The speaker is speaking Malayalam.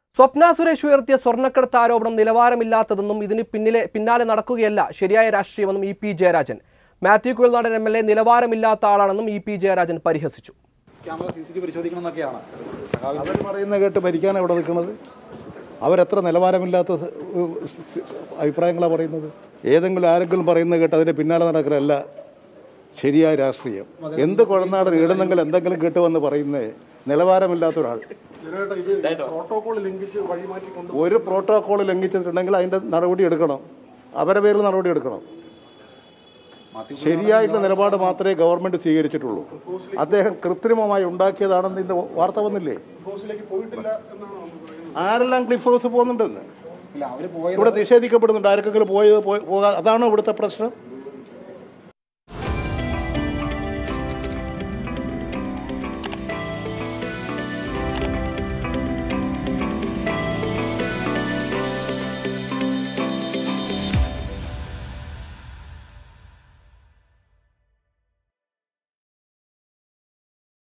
സ്വപ്ന സുരേഷ് ഉയർത്തിയ സ്വർണ്ണക്കടത്ത് ആരോപണം നിലവാരമില്ലാത്തതെന്നും ഇതിന് പിന്നിലെ പിന്നാലെ നടക്കുകയല്ല ശരിയായ രാഷ്ട്രീയമെന്നും E P Jayarajan Mathew Kuzhalnadan M L A നിലവാരമില്ലാത്ത ആളാണെന്നും ഇ പി ജയരാജൻ പരിഹസിച്ചു ക്യാമറ സി സി ടി പരിശോധിക്കണം എന്നൊക്കെയാണ് അവർ പറയുന്ന കേട്ട് ഭരിക്കാൻ അവിടെ നിൽക്കുന്നത് അവരെത്ര നിലവാരമില്ലാത്ത സ്- സ് അഭിപ്രായങ്ങളാണ് പറയുന്നത് ഏതെങ്കിലും ആരെങ്കിലും പറയുന്നത് കേട്ട് അതിന്റെ പിന്നാലെ നടക്കലല്ല ശരിയായ രാഷ്ട്രീയം എന്ത് കുഴനാടൻ ഇടുന്നെങ്കിൽ എന്തെങ്കിലും കിട്ടുമെന്ന് പറയുന്നേ നിലവാരമില്ലാത്ത ഒരാൾ ഒരു പ്രോട്ടോകോൾ ലംഘിച്ചിട്ടുണ്ടെങ്കിൽ അതിന്റെ നടപടി എടുക്കണം അവരെ പേരിൽ നടപടി എടുക്കണം ശരിയായിട്ടുള്ള നിലപാട് മാത്രമേ ഗവൺമെന്റ് സ്വീകരിച്ചിട്ടുള്ളൂ അദ്ദേഹം കൃത്രിമമായി ഉണ്ടാക്കിയതാണെന്ന് ഇന്ന് വാർത്ത വന്നില്ലേ ആരെല്ലാം ക്ലിഫ് ഹൗസ് പോകുന്നുണ്ടെന്ന് ഇല്ല അവര് പോയത് ഇവിടെ നിഷേധിക്കപ്പെടുന്നുണ്ട് ആർക്കെങ്കിലും പോയത് പോയി- പോകാ അതാണോ ഇവിടുത്തെ പ്രശ്നം